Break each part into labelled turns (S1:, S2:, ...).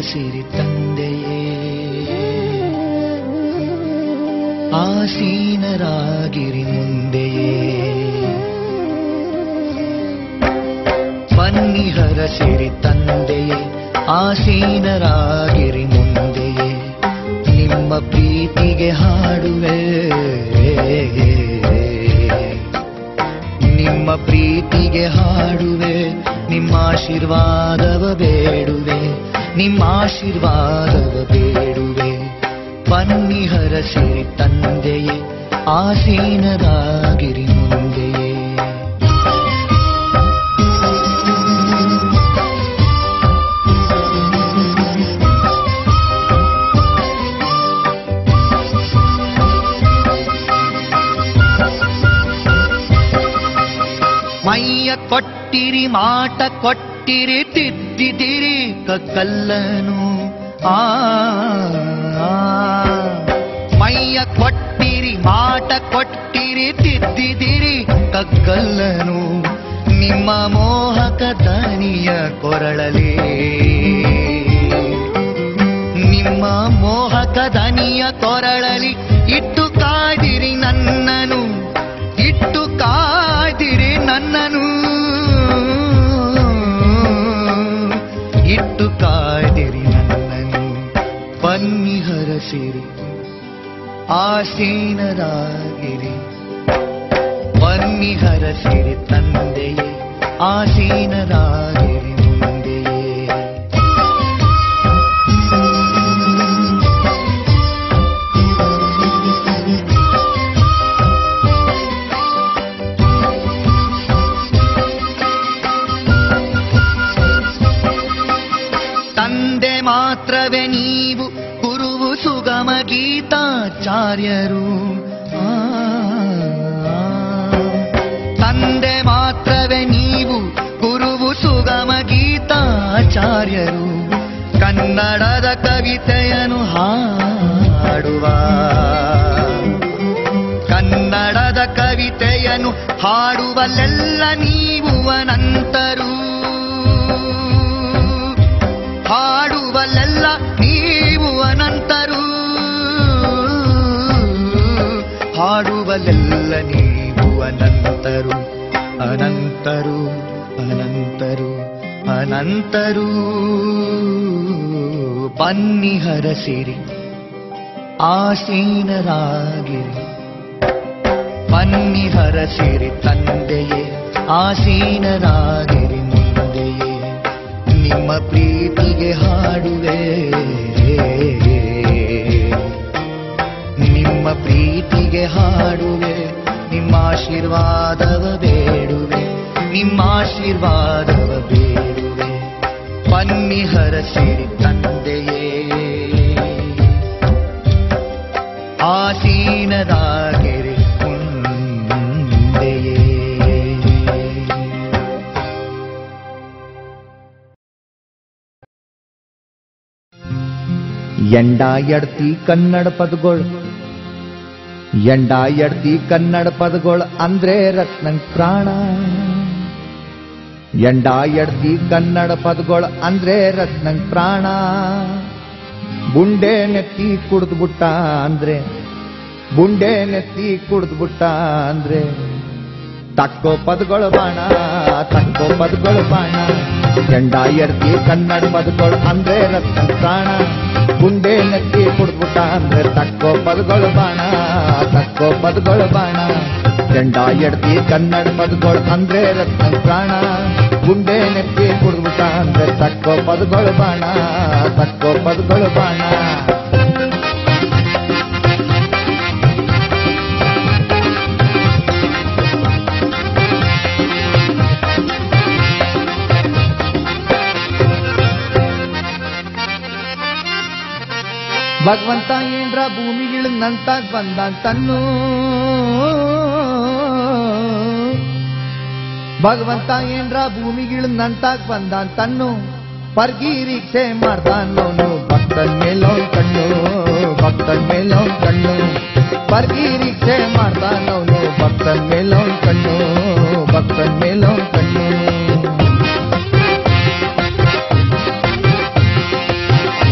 S1: ಹರಸಿರಿ ತಂದೆಯೇ ಆಸೀನರಾಗಿರಿ ಮುಂದೆಯೇ ಬನ್ನಿ ಹರಸಿರಿ ತಂದೆಯೇ ಆಸೀನರಾಗಿರಿ ಮುಂದೆಯೇ ನಿಮ್ಮ ಪ್ರೀತಿಗೆ ಹಾಡುವೆ ನಿಮ್ಮ ಪ್ರೀತಿಗೆ ಹಾಡುವೆ ನಿಮ್ಮ ಆಶೀರ್ವಾದವ ಬೇಡುವೆ ನಿಮ್ಮ ಆಶೀರ್ವಾದವ ಬೇಡುವೆ ಬನ್ನಿ ಹರಸಿರಿ ತಂದೆಯೇ ಆಸೀನರಾಗಿರಿ ಮುಂದೆಯೇ ಮೈಯ ಕೊಟ್ಟಿರಿ ಮಾಟ ಕೊಟ್ಟಿರಿ ತಿದ್ದಿದಿರಿ ಕಲ್ಲನು ಆ ಆ. ಮೈಯ ಕೊಟ್ಟಿರಿ ಮಾಟ ಕೊಟ್ಟಿರಿ ತಿದ್ದಿದಿರಿ ಕಗ್ಗಲ್ಲನು ನಿಮ್ಮ ಮೋಹಕ ದನಿಯ ಕೊರಳಲಿ ನಿಮ್ಮ ಮೋಹಕ ದನಿಯ ಕೊರಳಲಿ ಇಟ್ಟು ಕಾದಿರಿ ನನ್ನನು ಇಟ್ಟು ಕಾದಿರಿ ನನ್ನನು ಇಟ್ಟು ಕಾದಿರಿ ನನ್ನನು ಬನ್ನಿ ಹರಸಿರಿ ಆಸೀನರಾಗಿರಿ ಬನ್ನಿ ಹರಸಿರಿ ತಂದೆಯೇ ಆಸೀನರಾಗಿರಿ ಮುಂದೆಯೇ ತಂದೆ ಮಾತ್ರವೇ ನೀವು ಗುರುವು ಸುಗಮ ಗೀತಾಚಾರ್ಯರು ಆ, ಆ. ತಂದೆ ಮಾತ್ರವೇ ನೀವು ಗುರುವು ಸುಗಮ ಗೀತಾಚಾರ್ಯರು ಕನ್ನಡದ ಕವಿತೆಯನ್ನು ಹಾಡುವ ಕನ್ನಡದ ಕವಿತೆಯನ್ನು ಹಾಡುವಲ್ಲೆಲ್ಲ ನೀವು ಅನಂತರು ಹಾಡುವಲ್ಲೆಲ್ಲ ನೀವು ಅನಂತರು ಹಾಡುವಲ್ಲೆಲ್ಲ ನೀವು ಅನಂತರು ಅನಂತರು ಅನಂತರು ಅನಂತರು ಬನ್ನಿ ಹರಸಿರಿ ಆಸೀನರಾಗಿರಿ ಬನ್ನಿ ಹರಸಿರಿ ತಂದೆಯೇ ಆಸೀನರಾಗಿರಿ ಮುಂದೆಯೇ ನಿಮ್ಮ ಪ್ರೀತಿಗೆ ಹಾಡುವೆ ನಿಮ್ಮ ಪ್ರೀತಿಗೆ ಹಾಡುವೆ ನಿಮ್ಮ ಆಶೀರ್ವಾದವ ಬೇಡುವೆ ನಿಮ್ಮ ಆಶೀರ್ವಾದವ ಬೇಡುವೆ ಬನ್ನಿ ಹರಸಿರಿ ತಂದೆಯೇ ಆಸೀನದಾಗಿರಿ ಮುಂದೆಯೇ
S2: ಎಂಡ ಎಡ್ತಿ ಕನ್ನಡ ಪದಗಳು ಎಂಡ ಎಡ್ತಿ ಕನ್ನಡ ಪದಗಳು ಅಂದ್ರೆ ರತ್ನಂಗ್ ಪ್ರಾಣ ಎಂಡ ಎಡ್ತಿ ಕನ್ನಡ ಪದಗಳು ಅಂದ್ರೆ ರತ್ನಂಗ್ ಪ್ರಾಣ ಬುಂಡೆ ನೆತ್ತಿ ಕುಡ್ದು ಬಿಟ್ಟ ಅಂದ್ರೆ ಬುಂಡೆ ನೆತ್ತಿ ಕುಡ್ದು ಬಿಟ್ಟ ಅಂದ್ರೆ ತಕ್ಕೋ ಪದಗಳು ಬಾಣ ತಕ್ಕೋ ಪದಗಳು ಬಾಣ ಎಂಡ ಎಡ್ತಿ ಕನ್ನಡ ಪದಗಳು ಅಂದ್ರೆ ರತ್ನ ಪ್ರಾಣ ಗುಂಡೆ ನೆತ್ತಿ ಕುಡ್ದ್ಬಿಟ್ಟ ಅಂದ್ರೆ ತಕ್ಕೋ ಪದಗಳು ಬಾಣ ತಕ್ಕೋ ಪದಗಳು ಬಾಣ ಎಂಡ ಎಡ್ತಿ ಕನ್ನಡ ಪದಗಳು ಅಂದ್ರೆ ರತ್ನ ಪ್ರಾಣ ಗುಂಡೆ ನೆತ್ತಿ ಕುಡ್ದ್ಬಿಟ್ಟ ಅಂದ್ರೆ ತಕ್ಕೋ ಪದಗಳು ಬಾಣ ತಕ್ಕೋ ಪದಗಳು ಬಾಣ ಭಗವಂತ ಏನ್ರ ಭೂಮಿಗಿಳಿದಂತಾಗ್ ಬಂದ ತನ್ನು ಭಗವಂತ ಏನ್ರ ಭೂಮಿಗಿಳಿದಂತಾಗ್ ಬಂದ ತನ್ನು ಪರ್ಗಿರಿಕ್ಷೆ ಮಾಡ್ತಾನೋನು ಭಕ್ತನ್ ಮೇಲೋನ್ ಕಣ್ಣು ಭಕ್ತನ್ ಮೇಲೋನ್ ಕಣ್ಣು ಪರ್ಗಿರಿಕ್ಷೆ ಮಾಡ್ತಾನೋನು ಭಕ್ತನ್ ಮೇಲೋನ್ ಕಣ್ಣು ಭಕ್ತನ್ ಮೇಲೋನ್ ಕಣ್ಣು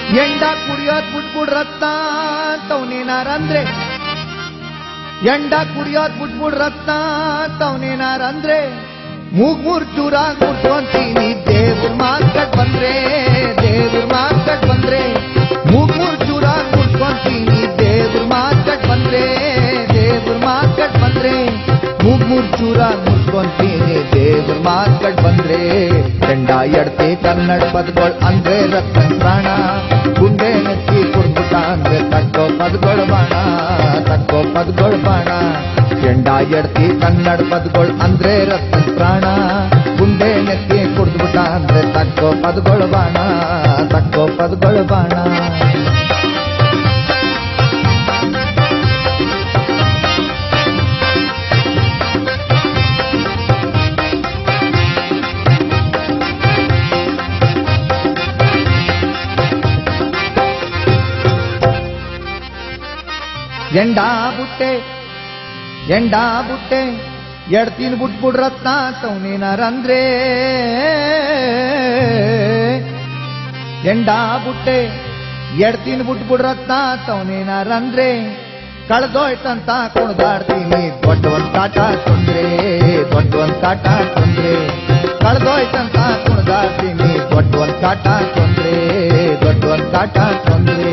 S2: ಎಂಡ ಕುಡಿಯೋದ್ ಬಿಟ್ಬಿಡ್ ರಕ್ತ ಅಂತವನೇನಾರಂದ್ರೆ ಎಂಡ ಕುಡಿಯೋದ್ ಬಿಟ್ಬಿಡ್ ರಕ್ತ ಅಂತವನೇನಾರಂದ್ರೆ ಮೂಗ್ ಮೂರ್ ಚೂರ ಮುಟ್ಕೊಂತೀನಿ ದೇವ್ರ ಮಾರ್ಕಟ್ ಬಂದ್ರೆ ದೇವ್ರ ಮಾರ್ಕಟ್ ಬಂದ್ರೆ ಮೂಗ್ ಮೂರ್ ಚೂರ ಮುಟ್ಕೊಂತೀನಿ ದೇವ್ರ ಮಾರ್ಕಟ್ ಬಂದ್ರೆ ದೇವ್ರ ಮಾರ್ಕಟ್ ಬಂದ್ರೆ ಮೂಗ್ ಮೂರ್ ಚೂರ ಮುಟ್ಕೊಂತೀನಿ ದೇವ್ರ ಮಾರ್ಕಟ್ ಬಂದ್ರೆ ಎಂಡ ಎಡ್ತಿ ಕನ್ನಡ ಪದಗಳು ಅಂದ್ರೆ ರಕ್ತ ಪ್ರಾಣ ಗುಂಡೆ ನೆಚ್ಚಿ ಕುಡ್ಬಿಟ್ಟ ಅಂದ್ರೆ ತಕ್ಕೋ ಪದಗಳು ಬಾಣ ತಕ್ಕೋ ಪದಗಳು ಬಾಣ ಎಂಡ ಎಡ್ತಿ ಕನ್ನಡ ಪದಗಳು ಅಂದ್ರೆ ರಕ್ತ ಪ್ರಾಣ ಗುಂಡೆ ನೆತ್ತಿ ಕುಡ್ದ್ಬಿಟ್ಟ ಅಂದ್ರೆ ತಕ್ಕೋ ಪದಗಳು ಬಾಣ ತಕ್ಕೋ ಪದಗಳು ಬಾಣ ಎಂಡ ಬುಟ್ಟೆ ಎಂಡ ಬುಟ್ಟೆ ಎಡ್ತೀನ್ ಬಿಟ್ಬಿಡ್ರತ್ನ ತವನೇನಾರಂದ್ರೆ ಎಂಡ ಬುಟ್ಟೆ ಎಡ್ತೀನ್ ಬಿಟ್ಬಿಡ್ರತ್ನ ತವನೇನಾರಂದ್ರೆ ಕಳ್ದೋಯ್ತಂತ ಕುಣ್ದಾಡ್ತೀನಿ ದೊಡ್ಡ ಒಂದ್ ಕಾಟ ತೊಂದ್ರೆ ದೊಡ್ಡ ಒಂದ್ ಕಾಟ ತೊಂದ್ರೆ ಕಳ್ದೋಯ್ತಂತ ಕುಣ್ದಾಡ್ತೀನಿ ದೊಡ್ಡ ಒಂದ್ ಕಾಟ ತೊಂದ್ರೆ ದೊಡ್ಡ ಒಂದ್ ಕಾಟ ತೊಂದ್ರೆ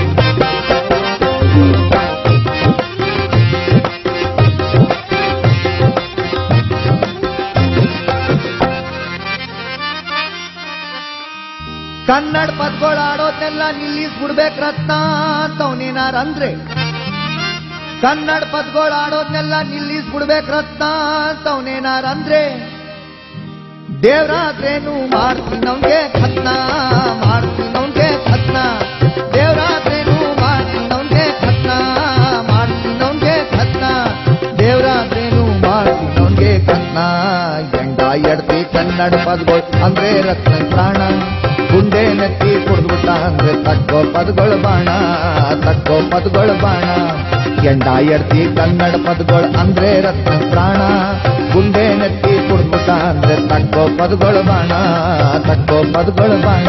S2: ಕನ್ನಡ ಪದ್ಗಳು ಆಡೋದನ್ನೆಲ್ಲ ನಿಲ್ಲಿಸ್ಬಿಡ್ಬೇಕು ರತ್ನ ಅಂತವನೇನಾರಂದ್ರೆ ಕನ್ನಡ ಪದ್ಗಳು ಆಡೋದನ್ನೆಲ್ಲ ನಿಲ್ಲಿಸ್ಬಿಡ್ಬೇಕು ರತ್ನ ಅಂತವನೇನಾರಂದ್ರೆ ದೇವ್ರಾದ್ರೇನು ಮಾಡ್ತೀನಿ ಅವ್ನ್ಗೆ ಖತ್ನ ಮಾಡ್ತೀನಿ ಅವ್ನ್ಗೆ ಖತ್ನ ದೇವ್ರಾದ್ರೇನು ಮಾಡ್ತೀನಿ ಅವ್ನ್ಗೆ ಖತ್ನ ಮಾಡ್ತೀನಿ ಅವ್ನ್ಗೆ ಖತ್ನ ದೇವ್ರಾದ್ರೇನು ಮಾಡ್ತೀನಿ ಅವ್ನ್ಗೆ ಖತ್ನ ಎಂಡ ಎಡ್ತಿ ಕನ್ನಡ ಪದಗಳು ಅಂದ್ರೆ ರತ್ನ ಪ್ರಾಣ ಗುಂಡೆ ನೆತ್ತಿ ಕುಡ್ದ್ಬಿಟ್ಟ ಅಂದ್ರೆ ತಕ್ಕೋ ಪದಗಳು ಬಾಣ ತಕ್ಕೋ ಪದಗಳು ಬಾಣ ಎಂಡ ಎಡ್ತಿ ಕನ್ನಡ ಪದಗಳು ಅಂದ್ರೆ ರತ್ನ ಪ್ರಾಣ ಗುಂಡೆ ನೆತ್ತಿ ಕುಡ್ದ್ಬಿಟ್ಟ ಅಂದ್ರೆ ತಕ್ಕೋ ಪದಗಳು ಬಾಣ ತಕ್ಕೋ ಪದಗಳು ಬಾಣ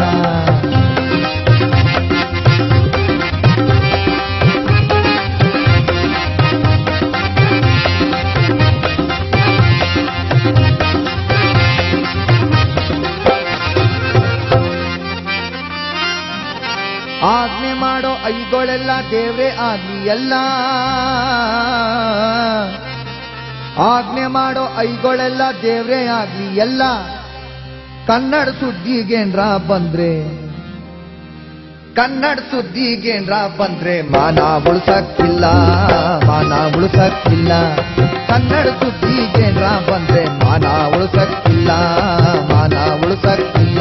S2: ಆಜ್ಞೆ ಮಾಡೋ ಐಗಳೆಲ್ಲ ದೇವ್ರೇ ಆಗ್ಲಿ ಎಲ್ಲ ಆಜ್ಞೆ ಮಾಡೋ ಐಗಳೆಲ್ಲ ದೇವ್ರೇ ಆಗ್ಲಿ ಎಲ್ಲ ಕನ್ನಡ ಸುದ್ದಿಗೇನ್ರ ಬಂದ್ರೆ ಕನ್ನಡ ಸುದ್ದಿಗೇನ್ರ ಬಂದ್ರೆ ಮಾನ ಉಳ್ಸಕ್ಕಿಲ್ಲ ಮಾನ ಉಳ್ಸಕ್ಕಿಲ್ಲ ಕನ್ನಡ ಸುದ್ದಿಗೇನ್ರ ಬಂದ್ರೆ ಮಾನ ಉಳ್ಸಕ್ಕಿಲ್ಲ ಮಾನ ಉಳ್ಸಕ್ಕಿಲ್ಲ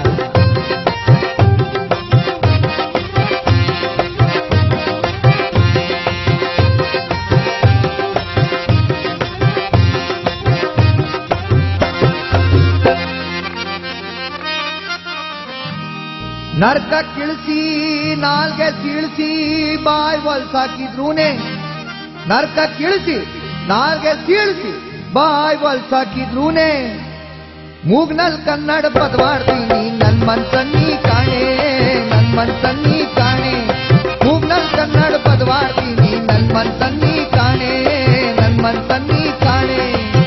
S2: ನರ್ಕ ಕಿಳಿಸಿ ನಾಲ್ಗೆ ಸೀಳಿಸಿ ಬಾಯ್ ಹೊಲ್ಸಾಕಿದ್ರೂನೆ ನರ್ಕ ಕಿಳಿಸಿ ನಾಲ್ಗೆ ಸೀಳಿಸಿ ಬಾಯ್ ಹೊಲ್ಸಾಕಿದ್ರೂನೆ ಮೂಗ್ನಲ್ ಕನ್ನಡ ಪದವಾಡ್ತೀನಿ ನನ್ ಮನ್ಸನ್ನಿ ಕಾಣೆ ನನ್ ಮನ್ಸನ್ನಿ ಕಾಣೆ ಮೂಗ್ನಲ್ ಕನ್ನಡ ಪದವಾಡ್ತೀನಿ ನನ್ ಮನ್ಸನ್ನಿ ಕಾಣೆ ನನ್ ಮನ್ಸನ್ನಿ ಕಾಣೆ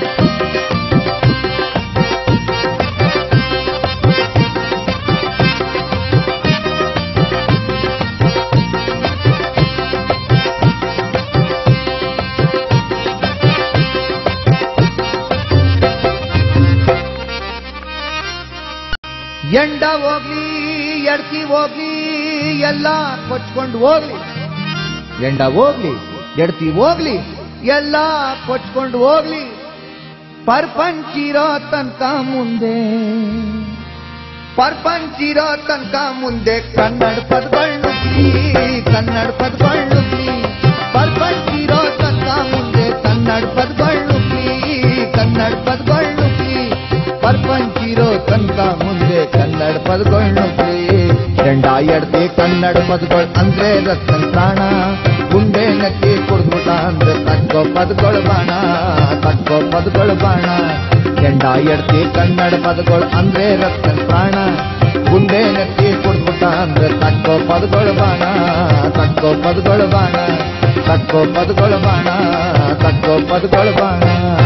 S2: ಎಂಡ ಹೋಗ್ಲಿ ಎಡ್ತಿ ಹೋಗ್ಲಿ ಎಲ್ಲ ಕೊಚ್ಕೊಂಡು ಹೋಗ್ಲಿ ಎಂಡ ಹೋಗ್ಲಿ ಎಡ್ತಿ ಹೋಗ್ಲಿ ಎಲ್ಲ ಕೊಚ್ಕೊಂಡು ಹೋಗ್ಲಿ ಪರ್ಪಂಚಿರೋ ತನಕ ಮುಂದೆ ಪರ್ಪಂಚಿರೋ ತನಕ ಮುಂದೆ ಕನ್ನಡ ಪದಗಳ್ನುಗ್ಲಿ ಕನ್ನಡ ಪದಗಳ್ನುಗ್ಲಿ ಪರ್ಪಂಚಿರೋ ತನಕ ಮುಂದೆ ಕನ್ನಡ ಪದಗಳ್ನುಗ್ಲಿ ಕನ್ನಡ ಪದಗಳ್ನುಗ್ಲಿ ಪರ್ಪಂಚಿರೋ ತನಕ ಮುಂದೆ ಕನ್ನಡ ಪದಗಳ್ನುಗ್ಲಿ ಎಂಡ ಎಡ್ತಿ ಕನ್ನಡ ಪದಗಳು ಅಂದ್ರೆ ರತ್ನ ಪ್ರಾಣ ಗುಂಡೆ ನಕ್ಕಿ ಕುಡ್ದ್ಬಿಟ್ಟ ಅಂದ್ರೆ ತಕ್ಕೋ ಪದಗಳು ಬಾಣ ತಕ್ಕೋ ಪದಗಳು ಬಾಣ ಎಂಡ ಎಡ್ತಿ ಕನ್ನಡ ಪದಗಳು ಅಂದ್ರೆ ರತ್ನ ಪ್ರಾಣ ಗುಂಡೆ ನಕ್ಕಿ ಕುಡ್ದ್ಬಿಟ್ಟ ಅಂದ್ರೆ ತಕ್ಕೋ ಪದ ಪದಗಳು ಬಾಣ ತಕ್ಕೋ ಪದಗಳು ಬಾಣ ತಕ್ಕೋ ಪದಗಳು ಬಾಣ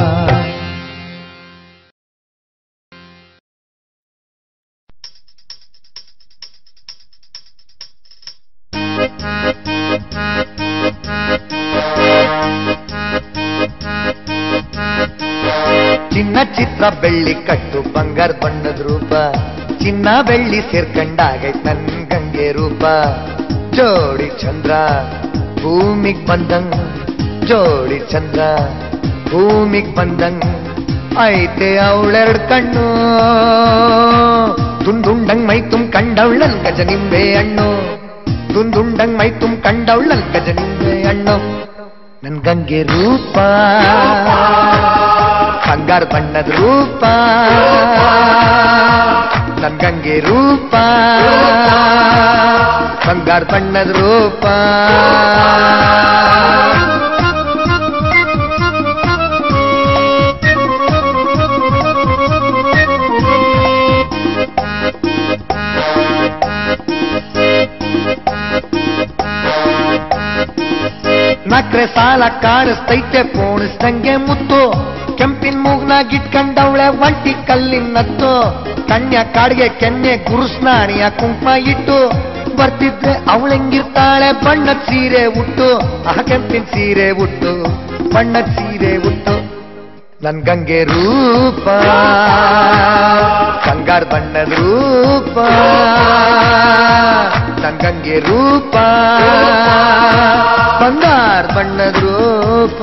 S1: ಚಿನ್ನ ಚಿತ್ರ ಬೆಳ್ಳಿ ಕಟ್ಟು ಬಂಗಾರ ಬಣ್ಣದ ರೂಪ ಚಿನ್ನ ಬೆಳ್ಳಿ ಸೇರ್ಕಂಡಾಗೈತ್ ನನ್ ಗಂಗೆ ರೂಪ ಜೋಡಿ ಚಂದ್ರ ಭೂಮಿಗ್ ಬಂದಂಗ್ ಜೋಡಿ ಚಂದ್ರ ಭೂಮಿಗ್ ಬಂದಂಗ್ ಐತೆ ಅವಳೆರಡ್ ಕಣ್ಣು ದುಂದುಂಡಂಗ್ ಮೈ ತುಮ್ ಕಂಡವಳಲ್ ಗಜ ನಿಂಬೆ ಹಣ್ಣು ದುಂದುಂಡಂಗ್ ಮೈ ತುಮ್ ಕಂಡವಳಲ್ ಗಜ ನಿಂಬೆ ಹಣ್ಣು ನನ್ ಗಂಗೆ ರೂಪ ಬಂಗಾರ ಬಣ್ಣದ ರೂಪ ನನ್ ಗಂಗೆ ರೂಪ ಬಂಗಾರ ಬಣ್ಣದ ರೂಪ ನಕ್ರೆ ಸಾಲ ಕಾಣಿಸ್ತೈತೆ ಪೋಣಿಸ್ದಂಗೆ ಮುತ್ತು ಕೆಂಪಿನ ಮೂಗ್ನಾಗಿಟ್ಕೊಂಡವಳೆ ಒಂಟಿ ಕಲ್ಲಿನತ್ತು ಕನ್ಯ ಕಾಡ್ಗೆ ಕೆನ್ನೆ ಗುರುಸ್ನಾಣಿಯ ಕುಂಕುಮ ಇಟ್ಟು ಬರ್ತಿದ್ರೆ ಅವಳೆಂಗಿರ್ತಾಳೆ ಬಣ್ಣದ ಸೀರೆ ಉಟ್ಟು ಆ ಕೆಂಪಿನ ಸೀರೆ ಉಟ್ಟು ಬಣ್ಣದ ಸೀರೆ ಉಟ್ಟು ನನ್ ಗಂಗೆ ರೂಪ ಬಂಗಾರ ಬಣ್ಣದ ರೂಪ ನನ್ ಗಂಗೆ ರೂಪ ಬಂಗಾರ ಬಣ್ಣದ ರೂಪ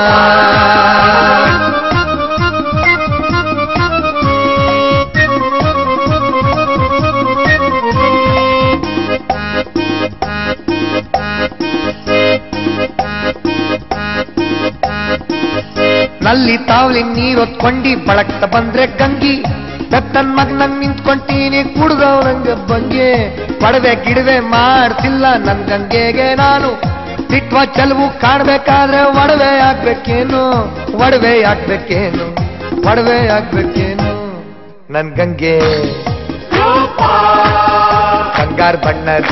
S1: ನಲ್ಲಿ ತಾವ್ಲಿ ನೀರೊತ್ಕೊಂಡಿ ಬಳಕ್ತ ಬಂದ್ರೆ ಗಂಗಿ ಬೆತ್ತನ್ ಮಗ್ನಂಗ್ ನಿಂತ್ಕೊಂತೀನಿ ಕುಡ್ದವನಂಗ ಬಂಗೆ ಪಡವೆ ಗಿಡವೆ ಮಾಡ್ತಿಲ್ಲ ನನ್ ಗಂಗೆಗೆ ನಾನು ತಿಟ್ವ ಚೆಲುವು ಕಾಣ್ಬೇಕಾದ್ರೆ ಒಡವೆ ಆಗ್ಬೇಕೇನು ಒಡವೆ ಆಗ್ಬೇಕೇನು ಒಡವೆ ಆಗ್ಬೇಕೇನು ನನ್ ಗಂಗೆ ಬಂಗಾರ ಬಣ್ಣದ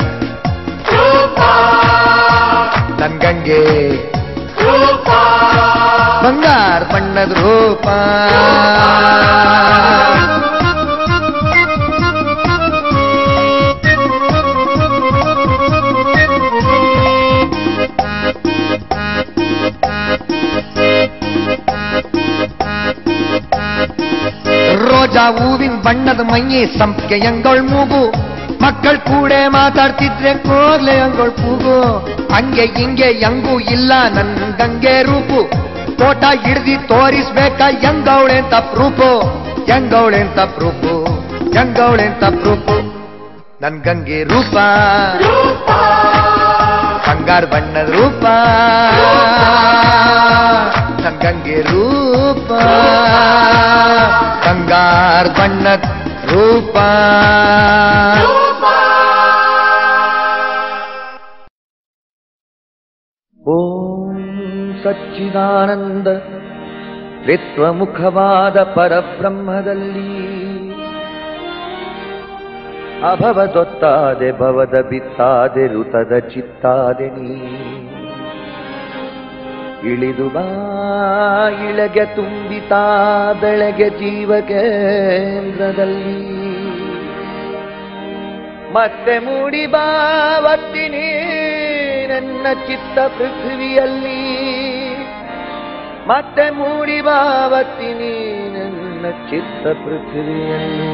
S1: ನನ್ ಗಂಗೆ ಬಂಗಾರ ಬಣ್ಣದ ರೂಪ ರೋಜಾ ಹೂವಿನ ಬಣ್ಣದ ಮೈಯಿ ಸಂಪಿಗೆ ಅಂಗಳ್ ಮೂಗು ಮಕ್ಕಳ ಕೂಡೆ ಮಾತಾಡ್ತಿದ್ರೆ ಕೋಗ್ಲೆ ಅಂಗಳ್ ಕೂಗು ಹಂಗೆ ಹಿಂಗೆ ಯಂಗೂ ಇಲ್ಲ ನನ್ ಗಂಗೆ ರೂಪು ತೋಟ ಹಿಡ್ದಿ ತೋರಿಸ್ಬೇಕ ಯಂಗವಳೆ ಅಂತ ಪ್ರೂಪು ಯಂಗವಳೆ ಅಂತ ಪ್ರೂಪು ಯಂಗವಳೆ ಅಂತ ಪ್ರೂಪು ನನ್ ಗಂಗೆ ರೂಪ ಬಂಗಾರ ಬಣ್ಣದ ರೂಪ ನನ್ ಗಂಗೆ ರೂಪ ಬಂಗಾರ ಬಣ್ಣದ ರೂಪ ಓಂ ಸಚ್ಚಿದಾನಂದ ತ್ರಿತ್ವಮುಖವಾದ ಪರಬ್ರಹ್ಮದಲ್ಲಿ ಅಭವದೊತ್ತಾದೆ ಭವದ ಬಿತ್ತಾದೆ ಋತದ ಚಿತ್ತಾದೆ ನೀ ಇಳಿದು ಬಾ ಇಳಗೆ ತುಂಬಿತಾ ಬೆಳಗ್ಗೆ ಜೀವ ಕೇಂದ್ರದಲ್ಲಿ ಮತ್ತೆ ಮೂಡಿ ಬಾ ಒತ್ತಿನಿ ನನ್ನ ಚಿತ್ತ ಪೃಥ್ವಿಯಲ್ಲಿ ಮತ್ತೆ ಮೂಡಿ ಬಾ ಒತ್ತಿನಿ ನನ್ನ ಚಿತ್ತ ಪೃಥ್ವಿಯಲ್ಲಿ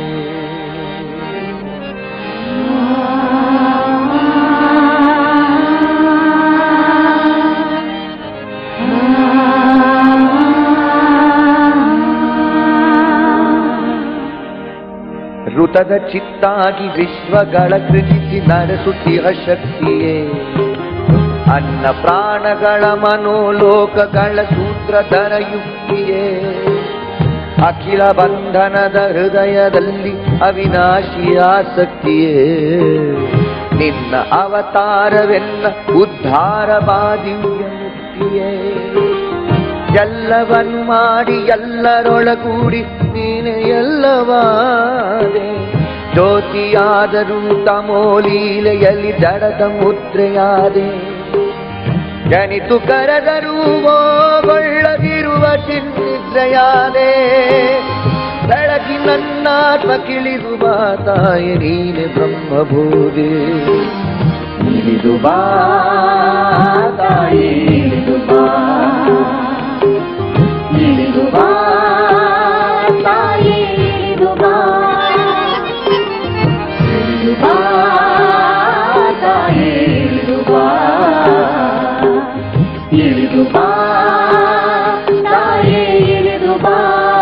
S1: ಋತದ ಚಿತ್ತಾಗಿ ವಿಶ್ವಗಳ ಸೃಜಿಸಿ ನಡೆಸುತ್ತಿಹ ಶಕ್ತಿಯೇ ಅನ್ನ ಪ್ರಾಣಗಳ ಮನೋಲೋಕಗಳ ಸೂತ್ರಧರ ಯುಕ್ತಿಯೇ ಅಖಿಲ ಬಂಧನದ ಹೃದಯದಲ್ಲಿ ಅವಿನಾಶಿ ಆಸಕ್ತಿಯೇ ನಿನ್ನ ಅವತಾರವೆನ್ನ ಉದ್ಧಾರ ಬಾದಿವ್ಯ ಮುಕ್ತಿಯೇ ಎಲ್ಲವನ್ನು ಮಾಡಿ ಎಲ್ಲರೊಳಗೂಡಿ ನೀನೆ ಎಲ್ಲವಾದೆ ಜ್ಯೋತಿಯಾದರೂ ತಮೋಲೀಲೆಯಲ್ಲಿ ದಡದ ಮುದ್ರೆಯಾದೆ ಜನಿತು ಕರೆದರೂ ಓಗೊಳ್ಳದಿರುವ ಚಿನ್ನಿದ್ರೆಯಾದೆ ಬೆಳಗಿ ನನ್ನಾತ್ಮ ಕಿಳಿದು ಬಾ ತಾಯಿ ನೀನೆ ಬ್ರಹ್ಮಭೂದೆ
S3: ಇಳಿದು ಬಾ ತಾಯಿ ಇಳಿದು ಬಾ ಇಳಿದು ಬಾ ತಾಯಿ ಇಳಿದು ಬಾ ಇಳಿದು ಬಾ ತಾಯಿ ಇಳಿದು ಬಾ ಇಳಿದು ಬಾ ತಾಯಿ ಇಳಿದು ಬಾ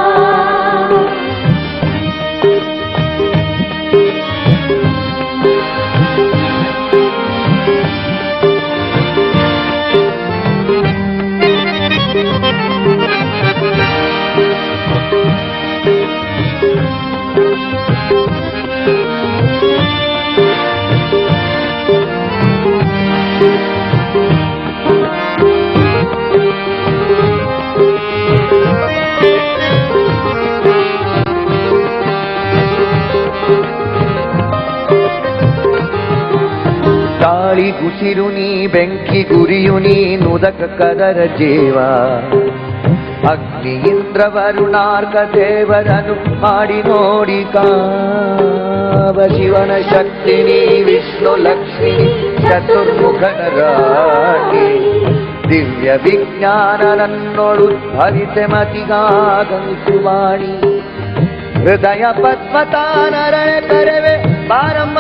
S1: ಗಾಳಿ ಗುಸಿರು ನೀ ಬೆಂಕಿ ಗುರಿಯು ನೀ ನುದಕ ಕದರ ಜೀವ ಅಗ್ನಿ ಇಂದ್ರ ವರುಣಾರ್ಕ ದೇವರನು ಮಾಡಿ ನೋಡಿ ಕಾವ ಶಿವನ ಶಕ್ತಿ ನೀ ವಿಷ್ಣು ಲಕ್ಷ್ಮಿ ಚತುರ್ಮುಖನ ರಾಣಿ ದಿವ್ಯ ವಿಜ್ಞಾನ ನನ್ನೊಳು ಭರಿತೆ ಮತಿಗಾಗಮಿಸುವಾಣಿ ಹೃದಯ ಪದ್ಮತಾನರಯ ಕರೆವೆ ಬಾರಮ್ಮ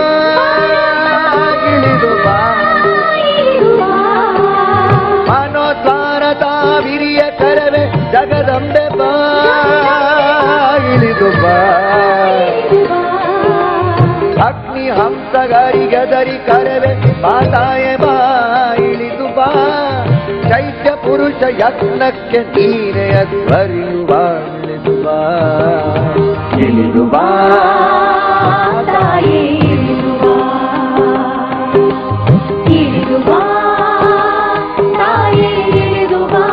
S1: ಬಾಗಿಳಿದು ಬಾ ಮನೋದ್ವಾರದ ವಿರಿಯ ಕರವೆ ಜಗದಂಬೆ ಬಾಗಿಳಿದು ಬಾ ಅಗ್ನಿ ಹಂಸಗರಿಗದರಿ ಕರವೆ ಮಾತಾಯ ಬಾಯಿಳಿದು ಬಾ ಚೈತ್ಯ ಪುರುಷ ಯತ್ನಕ್ಕೆ ನೀರೆ ಅಧ್ವರಿಯುವ ಇಳಿದು ಬಾ
S3: ಇಳಿದು ಬಾ ತಾಯಿ ಇಳಿದು ಬಾ ಇಳಿದು ಬಾ ತಾಯಿ ಇಳಿದು ಬಾ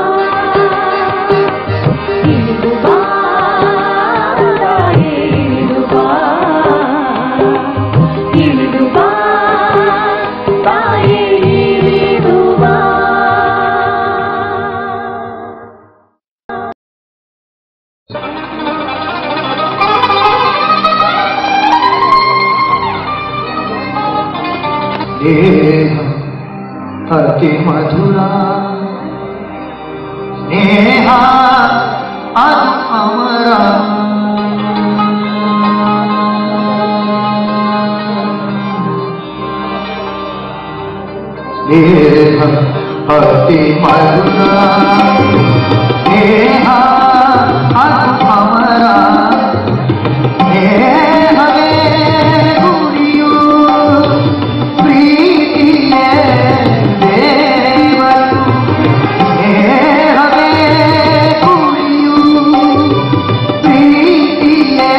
S3: ಇಳಿದು ಬಾ ತಾಯಿ ಇಳಿದು ಬಾ ಇಳಿದು ಬಾ ತಾಯಿ ಇಳಿದು ಬಾ
S2: ಸ್ನೇಹ ಅತಿ ಮಧುರ ಸ್ನೇಹ ಅದು ಅಮರ ಸ್ನೇಹ ಅತಿ ಮಧುರ ಸ್ನೇಹ ಅದು ಅಮರ ಸ್ನೇಹವೇ ಗುರಿಯು ಪ್ರೀತಿಯೇ ದೇವರು ಸ್ನೇಹವೇ ಗುರಿಯು ಪ್ರೀತಿಯೇ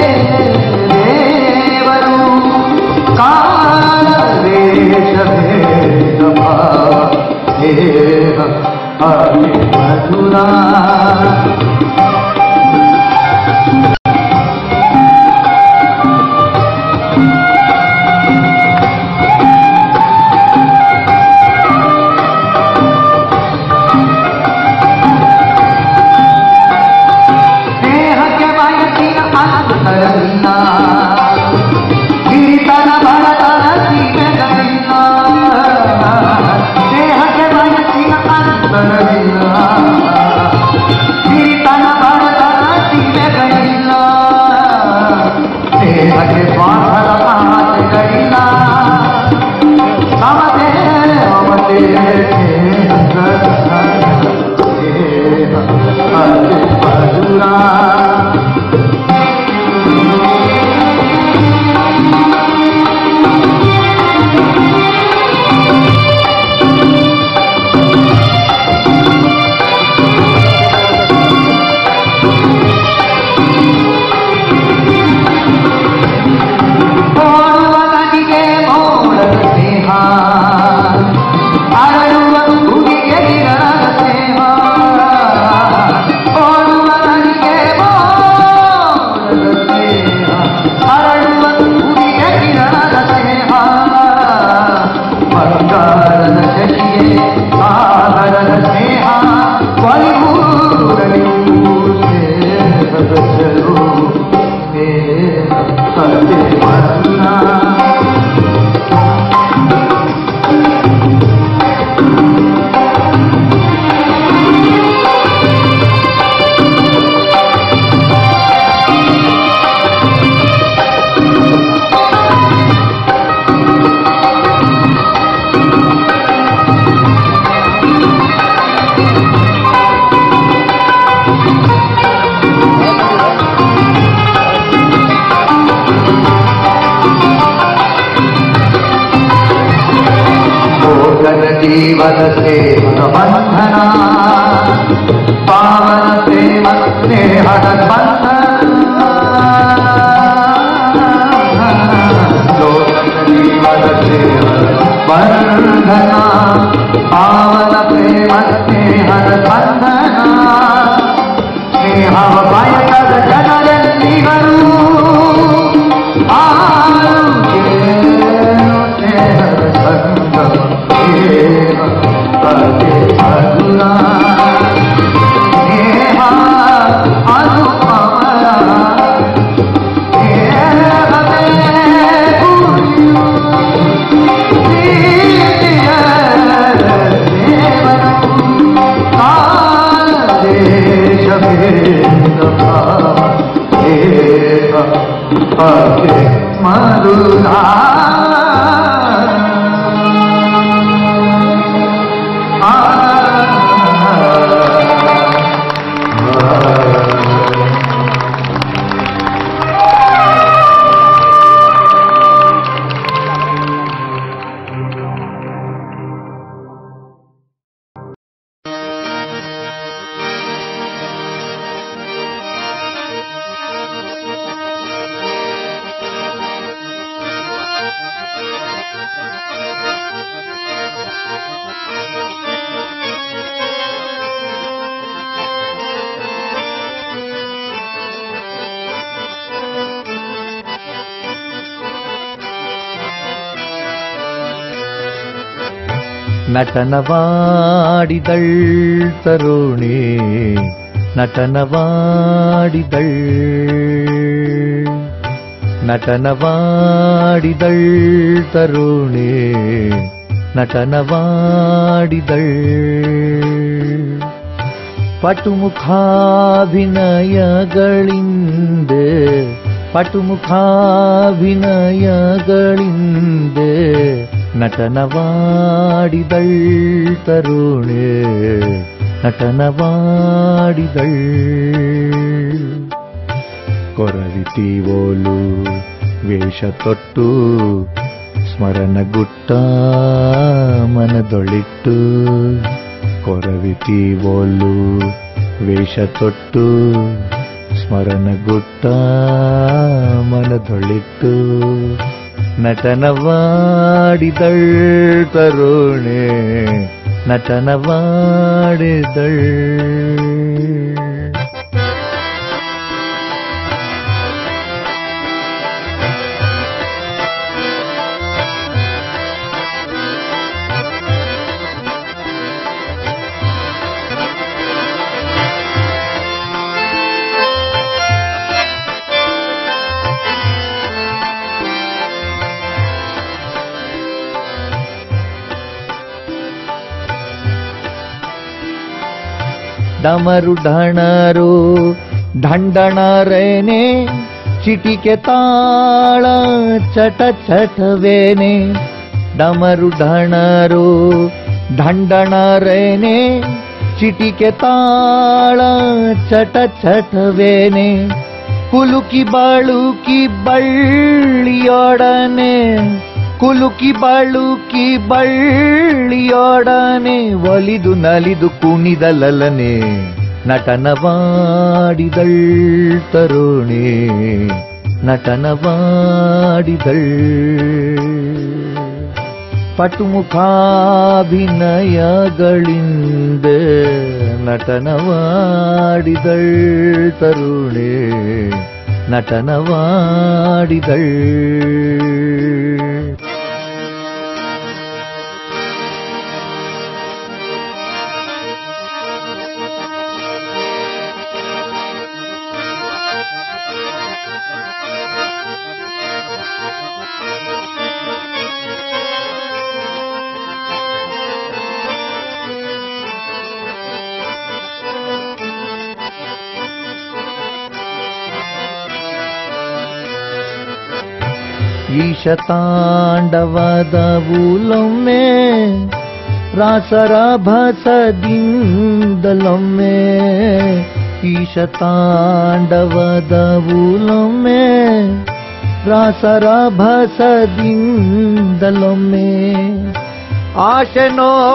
S2: ದೇವರು ಕಾಲ ದೇಶ ಭೇದ ಭಾವ ಸ್ನೇಹ ಅತಿ ಮಧುರ ಸ್ನೇಹಕ್ಕೆ ಬಯಸಿನ ಅಂತರವಿಲ್ಲ ಹಿರಿತನ ಬಡತನ ಸೀಮೆಗಳಿಲ್ಲ ಸ್ನೇಹಕ್ಕೆ ಬಯಸಿನ ಅಂತರವಿಲ್ಲ ಹಿರಿತನ ಬಡತನ ಸೀಮೆಗಳಿಲ್ಲ ಸ್ನೇಹಕ್ಕೆ ಸ್ವಾರ್ಥದ ಮಾತೆಗಳಿಲ್ಲ ಮಮತೆ ಮಮತೆ ಸ್ನೇಹ ಅತಿ ಮಧುರ ಓಡುವ ನದಿಗೆ ಮೋಡದ ಸ್ನೇಹ ಅರಳುವ ಹುಡುಗಿಗೆ ಗಿರಣದ ಸ್ನೇಹ ಓಡುವ ನದಿಗೆ ಮೋಡದ ಜೀವದ ಸೇವನ ಬಂಧನ ಪಾವನ ಪ್ರೇಮ ಸ್ನೇಹದ ಬಂಧನ ಲೋಕದ ಜೀವದ ಸೇವನ ಬಂಧನ ಪಾವನ ಪ್ರೇಮ ಸ್ನೇಹದ ಬಂಧನ ಸ್ನೇಹವ ಬಯಕದ ಜನರೆಲ್ಲಿಗರು
S4: ನಟನವಾಡಿದಳ್ ತರುಣಿ ನಟನವಾಡಿದಳ್ ನಟನವಾಡಿದಳ್ ತರುಣಿ ನಟನವಾಡಿದಳ್ ಪಟುಮುಖಾಭಿನಯಗಳಿಂದೆ ಪಟುಮುಖಾಭಿನಯಗಳಿಂದೆ ನಟನವಾಡಿದಳ್ ತರುಣೆ ನಟನವಾಡಿದಳ್ ಕೊರವಿತೀವೋಲು ವೇಷ ತೊಟ್ಟು ಸ್ಮರಣಗುಟ್ಟ ಮನದೊಳಿಟ್ಟು ಕೊರವಿತೀವೋಲು ವೇಷ ತೊಟ್ಟು ಸ್ಮರಣಗುಟ್ಟ ಮನದೊಳಿಟ್ಟು ನಟನವಾಡಿದಳ್ ತರುಣೆ ನಟನವಾಡಿದಳ್ ಡಮರು ಢಣರು ಢಂಡಣರೇನೆ ಚಿಟಿಕೆ ತಾಳ ಚಟ ಚಟವೇನೆ ಡಮರು ಢಣರು ಢಂಡಣರೇನೆ ಚಿಟಿಕೆ ತಾಳ ಚಟ ಚಟವೇನೆ ಕುಲುಕಿ ಬಾಳುಕಿ ಬಳ್ಳಿಯೊಡನೆ ಕುಲುಕಿ ಬಳುಕಿ ಬಳ್ಳಿಯೊಡನೆ ಒಲಿದು ನಲಿದು ಕುಣಿದಲಲನೆ ನಟನವಾಡಿದಳ್ ತರುಣಿ ನಟನವಾಡಿದಳ್ ಪಟುಮುಖಾಭಿನಯಗಳಿಂದ ನಟನವಾಡಿದಳ್ ತರುಣೆ ನಟನವಾಡಿದಳ್ ಈಶತಾಂಡವದ ಬೂಲೊಮ್ಮೆ ರಾಸರಾಭಸದಿಂದಲೊಮ್ಮೆ ಈಶತಾಂಡವದ ಬೂಲೊಮ್ಮೆ ರಾಸರಾಭಸದಿಂದಲೊಮ್ಮೆ
S2: ಆಶೆ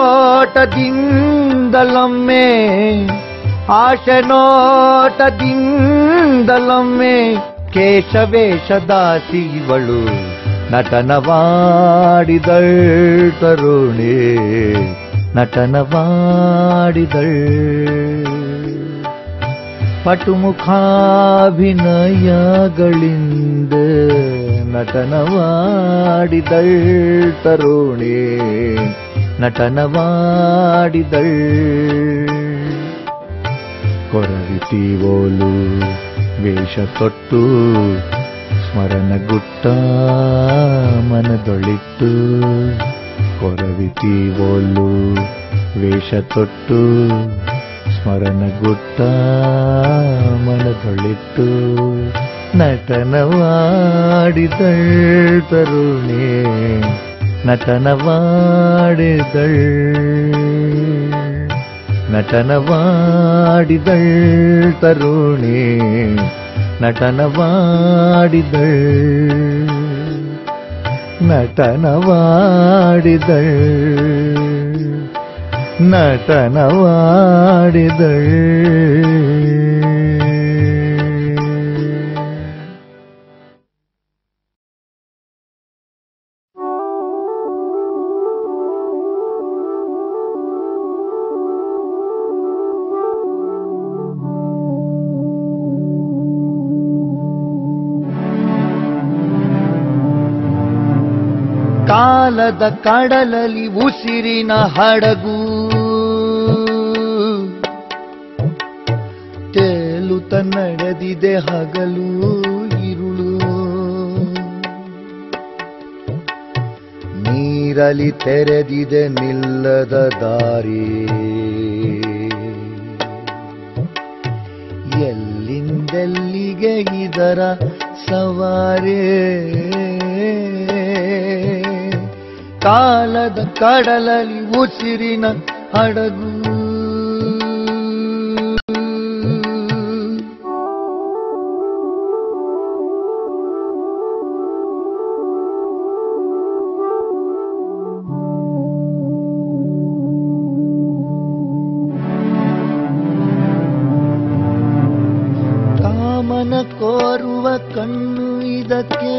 S2: ನೋಟದಿಂದಲೊಮ್ಮೆ ಆಶೆ ನೋಟದಿಂದಲೊಮ್ಮೆ ಕೇಶವೇಷದಾಸಿ ಇವಳು ನಟನವಾಡಿದಳ್ ತರುಣಿ ನಟನವಾಡಿದಳ್ ಪಟುಮುಖಾಭಿನಯಗಳಿಂದ ನಟನವಾಡಿದಳ್ ತರುಣಿ ನಟನವಾಡಿದಳ್ ಕೊರವಿತೀವೋಲು ವೇಷ ತೊಟ್ಟು ಸ್ಮರಣಗುಟ್ಟ ಮನದೊಳಿಟ್ಟು ಕೊರವಿತೀವೋಲು ವೇಷ ತೊಟ್ಟು ಸ್ಮರಣಗುಟ್ಟ ಮನದೊಳಿಟ್ಟು ನಟನವಾಡಿದಳ್ ತರುಣಿ ನಟನವಾಡಿದಳ್ ನಟನವಾಡಿದಳ್ ತರುಣಿ ನಟನವಾಡಿದಳ್ ನಟನವಾಡಿದಳ್ ನಟನವಾಡಿದಳ್ ಕಾಲದ ಕಡಲಲ್ಲಿ ಉಸಿರಿನ ಹಡಗು ತೇಲುತ್ತ ನಡೆದಿದೆ ಹಗಲು ಇರುಳು ನೀರಲಿ ತೆರೆದಿದೆ ನಿಲ್ಲದ ದಾರಿ ಎಲ್ಲಿಂದೆಲ್ಲಿಗೆ ಇದರ ಸವಾರೇ ಕಾಲದ ಕಡಲಲ್ಲಿ ಉಸಿರಿನ ಹಡಗು ಕಾಮನ ಕೋರುವ ಕಣ್ಣು ಇದಕ್ಕೆ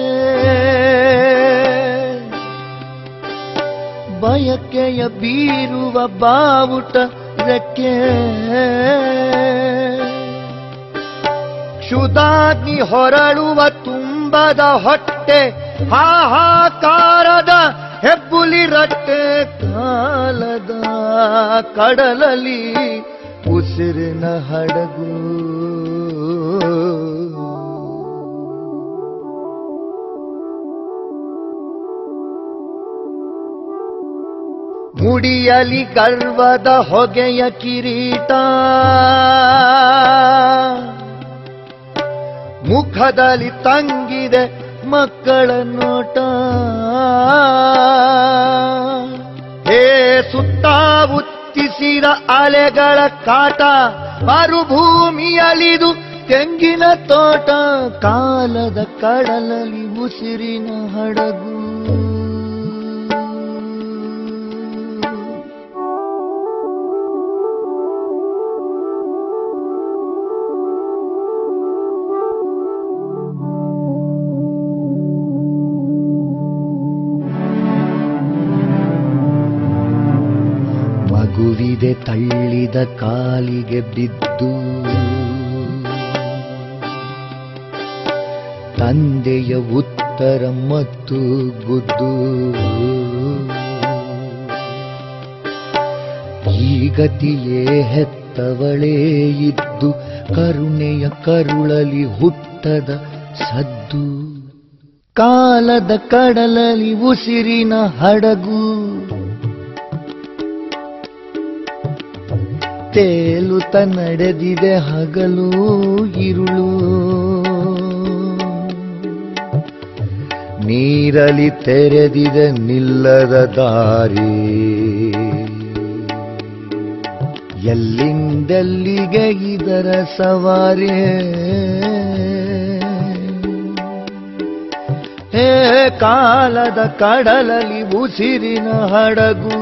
S2: ಬಯಕೆಯ ಬೀರುವ ಬಾವುಟ ರೆಕ್ಕೆ ಕ್ಷುದಾಗ್ನಿ ಹೊರಳುವ ತುಂಬದ ಹೊಟ್ಟೆ ಹಾಹಾಕಾರದ ಹೆಬ್ಬುಲಿ ರಟ್ಟೆ ಕಾಲದ ಕಡಲಲ್ಲಿ ಉಸಿರಿನ ಹಡಗು ಮುಡಿಯಲಿ ಗರ್ವದ ಹೊಗೆಯ ಕಿರೀಟ ಮುಖದಲ್ಲಿ ತಂಗಿದೆ ಮಕ್ಕಳ ನೋಟ ಹೇ ಸುತ್ತ ಉತ್ತಿಸಿದ ಅಲೆಗಳ ಕಾಟ ಮರುಭೂಮಿಯಲಿದು ತೆಂಗಿನ ತೋಟ ಕಾಲದ ಕಡಲಲ್ಲಿ ಉಸಿರಿನ ಹಡಗು ಮಗುವಿದೆ ತಳ್ಳಿದ ಕಾಲಿಗೆ ಬಿದ್ದು ತಂದೆಯ ಉತ್ತರ ಮತ್ತು ಗುದ್ದು ಈ ಗತಿಯೇ ಹೆತ್ತವಳೇ ಇದ್ದು ಕರುಣೆಯ ಕರುಳಲಿ ಹುಟ್ಟದ ಸದ್ದು ಕಾಲದ ಕಡಲಲಿ ಉಸಿರಿನ ಹಡಗು ತೇಲುತ್ತ ನಡೆದಿದೆ ಹಗಲು ಇರುಳು ನೀರಲಿ ತೆರೆದಿದೆ ನಿಲ್ಲದ ದಾರಿ ಎಲ್ಲಿಂದೆಲ್ಲಿಗೆ ಇದರ ಸವಾರಿ
S4: ಏ ಕಾಲದ ಕಡಲಲ್ಲಿ ಉಸಿರಿನ ಹಡಗು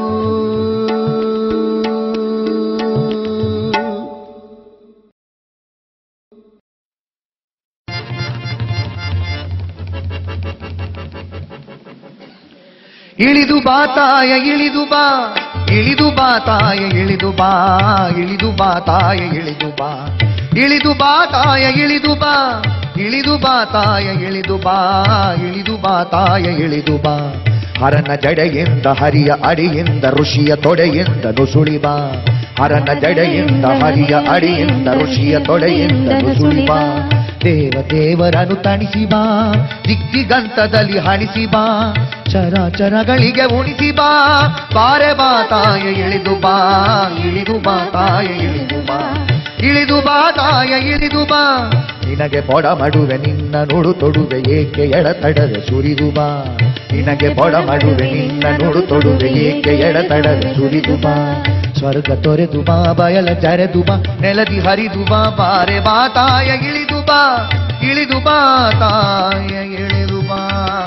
S1: ಇಳಿದು ಬಾ ತಾಯ ಇಳಿದು ಬಾ ಇಳಿದು ಬಾ ತಾಯ ಇಳಿದು ಬಾ ಇಳಿದು ಬಾ ತಾಯ ಇಳಿದು ಬಾ ಇಳಿದು ಬಾ ತಾಯ ಇಳಿದು ಬಾ ಇಳಿದು ಬಾ ತಾಯ ಇಳಿದು ಬಾ ಇಳಿದು ಬಾ ತಾಯ ಇಳಿದು ಬಾ ಹರನ ಜಡೆಯಿಂದ ಹರಿಯ ಅಡಿಯಿಂದ ಋಷಿಯ ತೊಡೆಯಿಂದ ನುಸುಳಿ ಬಾ ಹರನ ಜಡೆಯಿಂದ ಹರಿಯ ಅಡಿಯಿಂದ ಋಷಿಯ ತೊಡೆಯಿಂದ ನುಸುಳಿ ಬಾ ದೇವ ದೇವರನ್ನು ತಣಿಸಿ ಬಾ ದಿಗ್ದಿಗಂತದಲ್ಲಿ ಹಣಿಸಿ ಬಾ ಚರಾಚರಗಳಿಗೆ ಉಣಿಸಿ ಬಾ ಬಾರೆ ಬಾ ತಾಯ ಇಳಿದು ಬಾ ಇಳಿದು ಬಾ ತಾಯ ಇಳಿದು ಬಾ ಇಳಿದು ಬಾ ತಾಯ ಇಳಿದು ಬಾ ನಿನಗೆ ಬೊಡ ಮಡುವೆ ನಿನ್ನ ನುಡು ತೊಡುವೆ ಏಕೆ ಎಡತಡವೆ ಸುರಿದು ಬಾ ನಿನಗೆ ಬೊಡ ಮಡುವೆ ನಿನ್ನ ನುಡು ತೊಡುವೆ ಏಕೆ ಎಡತಡವೆ ಸುರಿದು ಬಾ ಸ್ವರ್ಗ ತೊರೆದು ಬಾ ಬಯಲ ಜರೆದು ಬಾ ನೆಲದಿ ಹರಿದು ಬಾ ಬಾರೆ ಬಾ ತಾಯ ಇಳಿದು ಬಾ ಇಳಿದು ಬಾ ತಾಯ ಇಳಿದು ಬಾ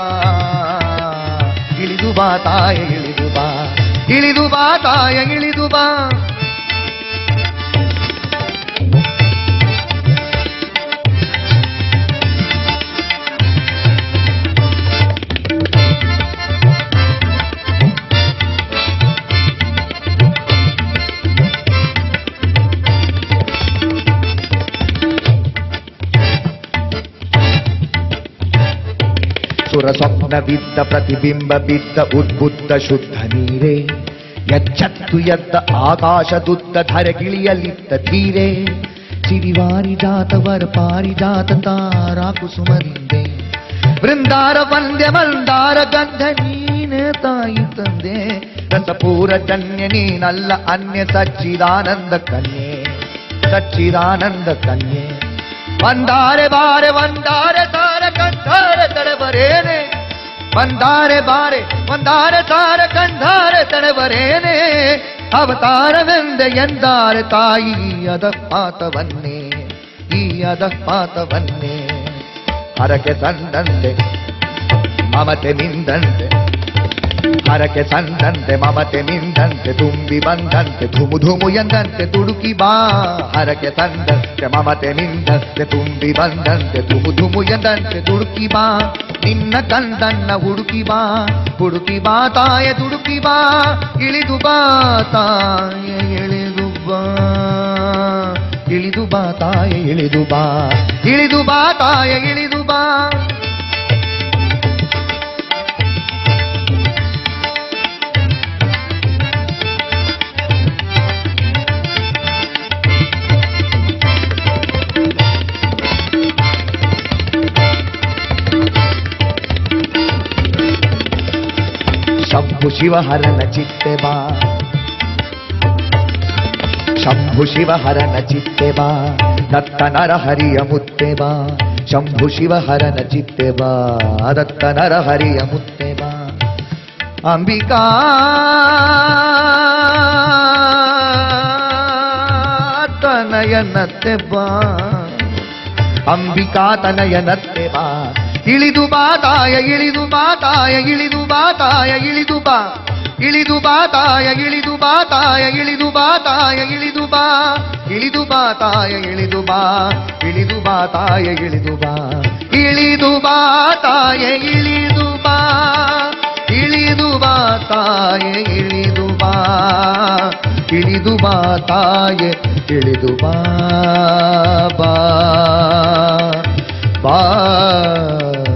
S1: ಇಳಿದು ಬಾ ತಾಯ ಇಳಿದು ಬಾ ಇಳಿದು ಬಾ ತಾಯ ಇಳಿದು ಬಾ ಸುರ ಸ್ವಪ್ನ ಬಿದ್ದ ಪ್ರತಿಬಿಂಬ ಬಿದ್ದ ಉದ್ಬುದ್ಧ ಶುದ್ಧ ನೀರೇ ಎಚ್ಚತ್ತು ಎದ್ದ ಆಕಾಶದುದ್ದ ಧರೆಗಿಳಿಯಲಿದ್ದ ಧೀರೆ ಸಿರಿವಾರಿ ಜಾತವರ ಪಾರಿಜಾತ ತಾರಾ ಕುಸುಮದಿಂದೆ ಬೃಂದಾರ ವಂದ್ಯ ಮಂದಾರ ಗಂಧ ನೀನೆ ತಾಯಿ ತಂದೆ ರಸಪೂರ ಜನ್ಯ ನೀನಲ್ಲ ಅನ್ಯ ಸಚ್ಚಿದಾನಂದ ಕನ್ಯೆ ಸಚ್ಚಿದಾನಂದ ಕನ್ಯೆ ಬಂದಾರೆ ಬಾರೆ ಬಂದಾರೆ ತಾರ ಕಂಠಾರ ತಡಬರೇನೆ ಬಂದಾರೆ ಬಾರೆ ಬಂದಾರೆ ತಾರ ಕಂಠಾರ ತಡಬರೇನೆ ಅವತಾರವೆಂದ ಎಂದಾರೆ ತಾಯಿ ಅದ ಪಾತವನ್ನೇ ಈ ಅದ ಪಾತವನ್ನೇ ಹರಕೆ ಸಂದಂತೆ ಮಮತೆ ನಿಂದಂತೆ ಹರಕೆ ಸಂದಂತೆ ಮಮತೆ ನಿಂದಂತೆ ತುಂಬಿ ಬಂದಂತೆ ಧುಮು ಧುಮು ಎಂದಂತೆ ತುಡುಕಿ ಬಾ ಹರಕೆ ಸಂದಂತೆ ಮಮತೆ ನಿಂದಂತೆ ತುಂಬಿ ಬಂದಂತೆ ಧುಮು ಧುಮು ಎಂದಂತೆ ತುಡುಕಿ ಬಾ ನಿನ್ನ ಕಂದನ್ನ ಹುಡುಕಿ ಬಾ ಹುಡುಕಿ ಬಾ ತಾಯ ದುಡುಕಿ ಬಾ ಇಳಿದು ಬಾ ತಾಯ ಇಳಿದು ಬಾ ಇಳಿದು ಬಾ ತಾಯ ಇಳಿದು ಬಾ ಇಳಿದು ಬಾ ತಾಯ ಇಳಿದು ಬಾ ಶಂಭು ಶಿವಹರನ ಚಿತ್ತೆ ಬಾ ಶಂಭು ಶಿವಹರನ ಚಿತ್ತೆ ಬಾ ದತ್ತ ನರಹರಿಯ ಮುತ್ತೆ ಬಾ ಶಂಭು ಶಿವಹರನ ಚಿತ್ತೆ ಬಾ ದತ್ತ ನರಹರಿಯ ಮುತ್ತೆ ಬಾ ಅಂಬಿಕಾ ತನಯನತ್ತೆ ಬಾ ಅಂಬಿಕಾ ತನಯನತ್ತೆ ಬಾ ಇಳಿದು ಬಾ ತಾಯ ಇಳಿದು ಬಾ ತಾಯ ಇಳಿದು ಬಾ ತಾಯ ಇಳಿದು ಬಾ ಇಳಿದು ಬಾ ತಾಯ ಇಳಿದು ಬಾ ತಾಯ ಇಳಿದು ಬಾ ತಾಯ ಇಳಿದು ಬಾ ಇಳಿದು ಬಾ ತಾಯ ಇಳಿದು ಬಾ ಇಳಿದು ಬಾ ತಾಯ ಇಳಿದು ಬಾ ಇಳಿದು ಬಾ ತಾಯ ಇಳಿದು ಬಾ ಇಳಿದು ಬಾ ತಾಯ ಇಳಿದು ಬಾ ಇಳಿದು ಬಾ ತಾಯ ಇಳಿದು ಬಾ ಬಾ ಬಾ